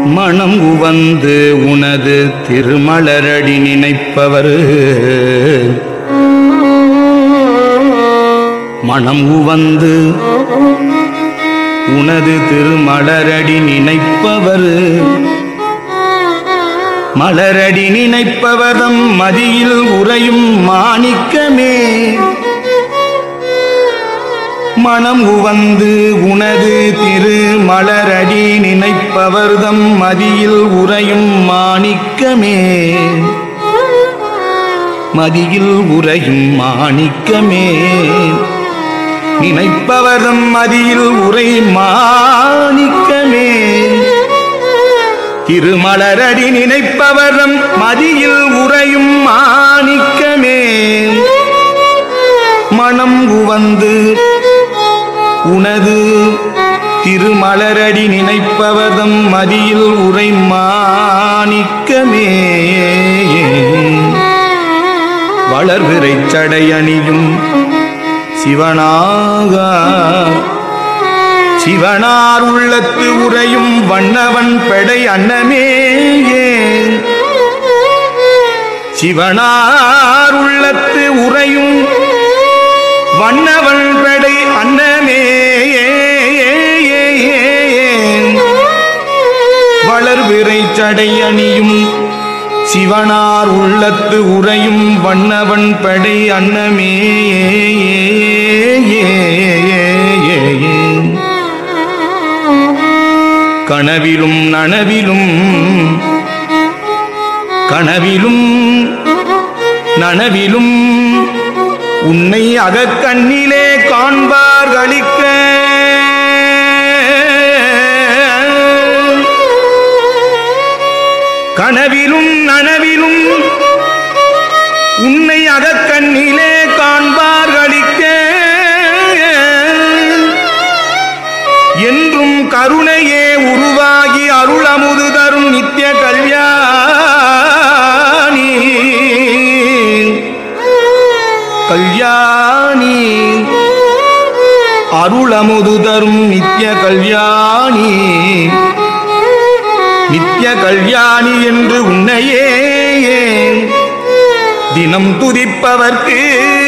மனம் உவந்து உனது திருமலரடி நினைப்பவர் மனம் உவந்து உனது திருமலரடி நினைப்பவர் மலரடி நினைப்பவதம் மதியில் உறையும் மாணிக்கமே மனம் உவந்து உனது திரு மலரடி நினைப்பவர்தம் மதியில் உறையும் மாணிக்கமே மதியில் உறையும் மாணிக்கமே நினைப்பவர்தம் மதியில் உரை மாணிக்கமே திருமலரடி நினைப்பவரம் மதியில் உறையும் மாணிக்கமே மனம் உவந்து உனது திருமலரடி நினைப்பவதம் மதியில் உரை மாணிக்கமே வளர்விரைச் சடையணியும் சிவனாக சிவனார் உள்ளத்து உறையும் வண்ணவன் பெடை அன்னமே சிவனார் உள்ளத்து உறையும் வண்ணவன் பெடை அன்னமே வளர்விரை சடை அணியும் சிவனார் உள்ளத்து உறையும் வண்ணவன் படை அன்னமே கனவிலும் நனவிலும் கனவிலும் நனவிலும் உன்னை அகக்கண்ணிலே காண்பார் களிக்க கனவிலும் நனவிலும் உன்னை அகக்கண்ணிலே காண்பார் களிக்க என்றும் கருணையே உருவாகி அருள் அமுது தரும் நித்திய கல்யாணி கல்யாணி அருள் அமுது தரும் நித்திய கல்யாணி நித்திய கல்யாணி என்று உன்னையே தினம் துதிப்பவர்க்கு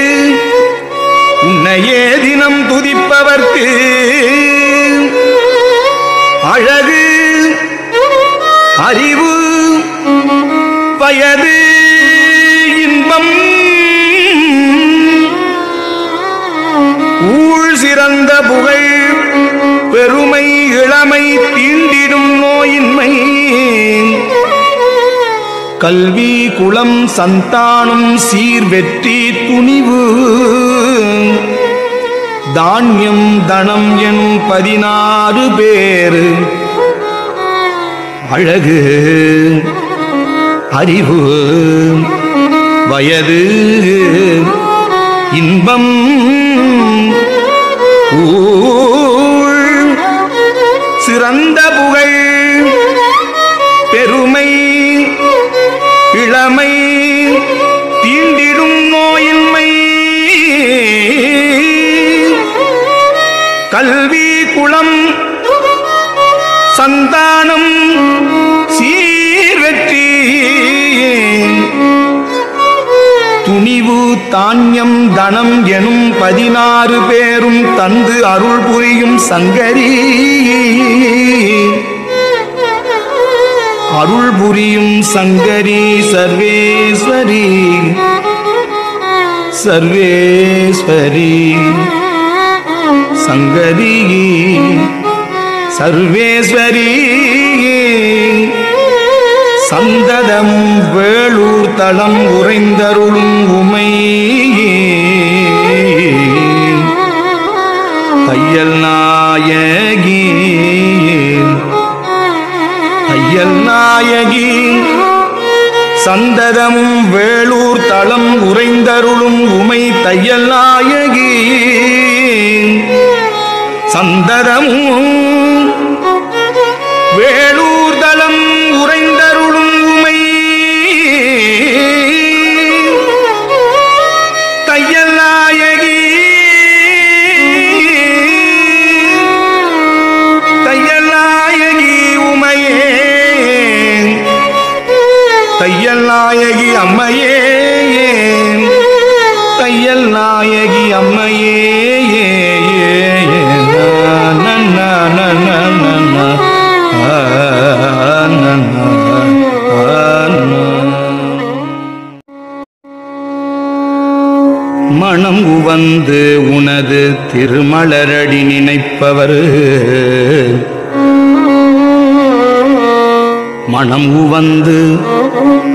உன்னையே தினம் துதிப்பவர்க்கு அழகு அறிவு வயது இன்பம் ஊழ் சிறந்த புகழ் பெருமை இளமை தீண்டிடும் நோயின்மை கல்வி குளம் சந்தானம் சீர் வெற்றி துணிவு தானியம் தனம் என் பதினாறு பேரு அழகு அறிவு வயது இன்பம் ஊழ் சிறந்த புகழ் பெருமை இளமை தீண்டிடும் நோயின்மை கல்வி குளம் சந்தானம் சீர்வெற்றி துணிவு தானியம் தனம் எனும் பதினாறு பேரும் தந்து அருள் புரியும் சங்கரி அருள் புரியும் சங்கரி சர்வேஸ்வரி சர்வேஸ்வரி சங்கரி சர்வேஸ்வரி சந்ததம் வேளூர் தளம் உறைந்தருளும் உமை தையல் நாயகி தையல் நாயகி சந்ததமும் வேளூர் தளம் உறைந்தருளும் உமை தையல் நாயகி சந்ததமும் வேளூர் தளம் உறைந்தருளும் உமை தையல் நாயகி தையல் நாயகி உமையே அம்மையே தையல் நாயகி அம்மையே நன்ன நன்ன நன்ன ஆ, நன்ன, ஆ, நன்ன. மனம் உவந்து உனது திருமலரடி நினைப்பவர் மனம் உவந்து